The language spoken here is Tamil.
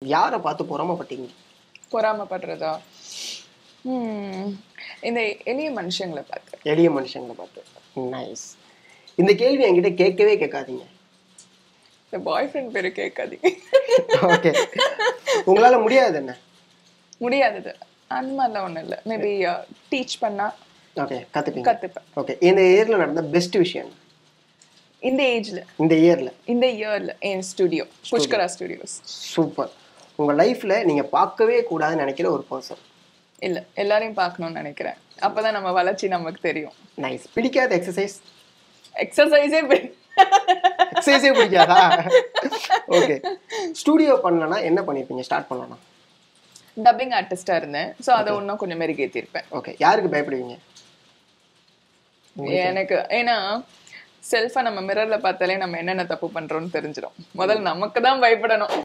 யாரை பார்த்து பொறாமப்பட்டீங்க பொறாமப்படுறதா ம், இந்த எளிய மனுஷங்களை பார்த்து எளிய மனுஷங்களை பார்த்து நைஸ் இந்த கேள்வி என்கிட்ட கேட்கவே கேட்காதீங்க இந்த பாய் ஃப்ரெண்ட் பேரு கேட்காதீங்க ஓகே உங்களால முடியாது என்ன முடியாதது அந்த மாதிரிலாம் ஒண்ணும் இல்லை மேபி டீச் பண்ணா ஓகே கத்துப்பீங்க கத்துப்பேன் ஓகே இந்த இயர்ல நடந்த பெஸ்ட் விஷயம் என்ன? இந்த ஏஜ்ல இந்த இயர்ல இந்த இயர்ல என் ஸ்டுடியோ புஷ்கரா ஸ்டுடியோஸ் சூப்பர் உங்க லைஃப்ல நீங்க பார்க்கவே கூடாதுன்னு நினைக்கிற ஒரு பர்சன் இல்ல எல்லாரையும் பார்க்கணும்னு நினைக்கிறேன் அப்பதான் நம்ம வளர்ச்சி நமக்கு தெரியும் நைஸ் பிடிக்காத எக்ஸசைஸ் எக்ஸசைஸே எக்ஸசைஸே பிடிக்காதா ஓகே ஸ்டூடியோ பண்ணலனா என்ன பண்ணிருப்பீங்க ஸ்டார்ட் பண்ணலாம் டப்பிங் ஆர்டிஸ்டா இருந்தேன் சோ அதை இன்னும் கொஞ்சம் மெருகேத்திருப்பேன் ஓகே யாருக்கு பயப்படுவீங்க எனக்கு ஏன்னா செல்ஃபா நம்ம மிரர்ல பார்த்தாலே நம்ம என்னென்ன தப்பு பண்றோம்னு தெரிஞ்சிடும் முதல்ல நமக்கு தான் பயப்படணும்